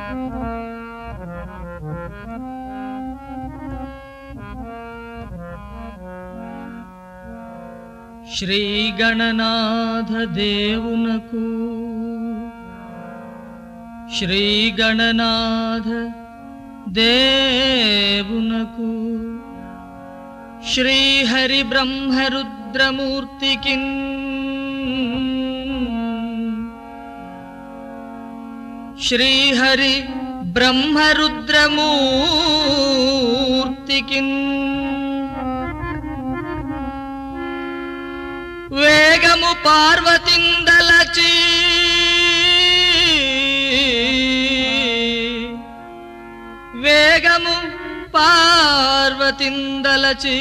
శ్రీ గణనాథ దేవునకు శ్రీ గణనాథ దేవునకు శ్రీహరి బ్రహ్మరుద్రమూర్తికి శ్రీహరి బ్రహ్మరుద్రమూర్తికి వేగము పార్వతిందలచి వేగము పార్వతిందలచి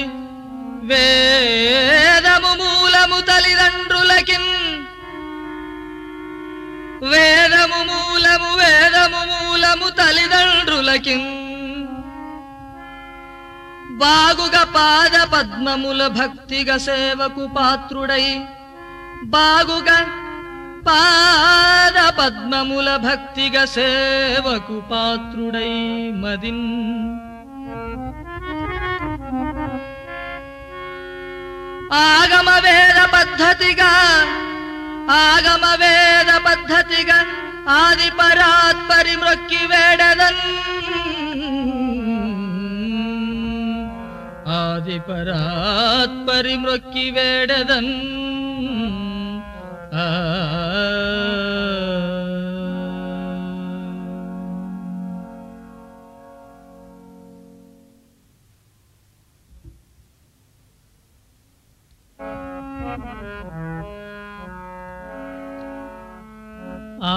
వేదము మూలము తల్లిదండ్రులకిన్ వేదము మూలము వేదము మూలము తల్లిదండ్రులకిన్ బాగుగా పాద పద్మముల భక్తిగా సేవకు పాత్రుడై బాగుగా పాద పద్మముల భక్తిగా సేవకు పాత్రుడై మదిన్ ఆగమ వేద పద్ధతిగా ఆగమ వేద పద్ధతిగా ఆది పరాత్పరి మ్రొక్కి వేడదన్ ఆది పరాత్పరి మ్రొక్కి వేడదన్ ఆ ఆ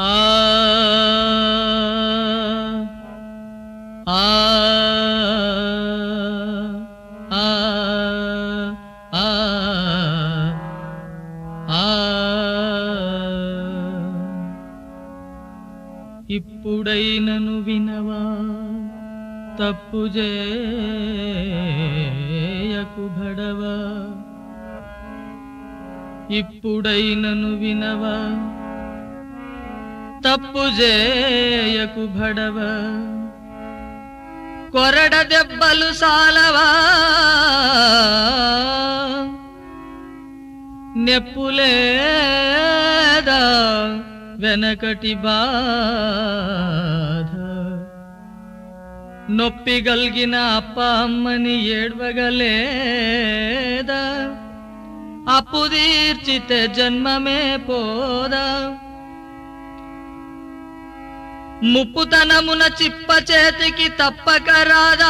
ఆ ఆ ఆ ఆ ఇప్పుడైనను వినవా తప్పు చేయకు భడవా ఇప్పుడైనను వినవా తప్పు చేయకు భడవ కొరడ దెబ్బలు సాలవా నెప్పులేదా వెనకటి బాధ నొప్పి గల్గిన అప్ప అమ్మని ఏడ్వగలేదా అప్పు తీర్చితే జన్మమే పోదా ముప్పుతనమున చిప్ప చేతికి తప్పక రాదా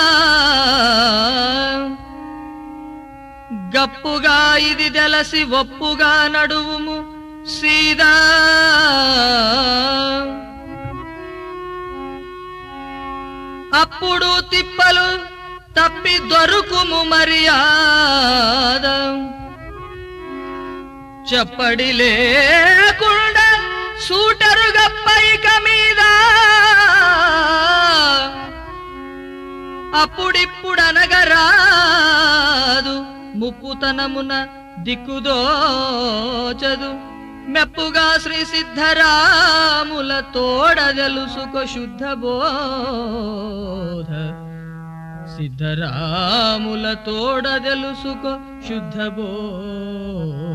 గప్పుగా ఇది తెలసి ఒప్పుగా నడువుము సీదా అప్పుడు తిప్పలు తప్పి దొరుకుము మర్యాద చెప్పడి లేకుండా సూటరు గప్పైక మీద అప్పుడిప్పుడనగరాదు ముప్పుతనమున దిక్కుదోచదు మెప్పుగా శ్రీ సిద్ధరాముల తోడ తెలుసుకో శుద్ధ బోధ సిద్ధరాముల తోడ తెలుసుకో శుద్ధ బోధ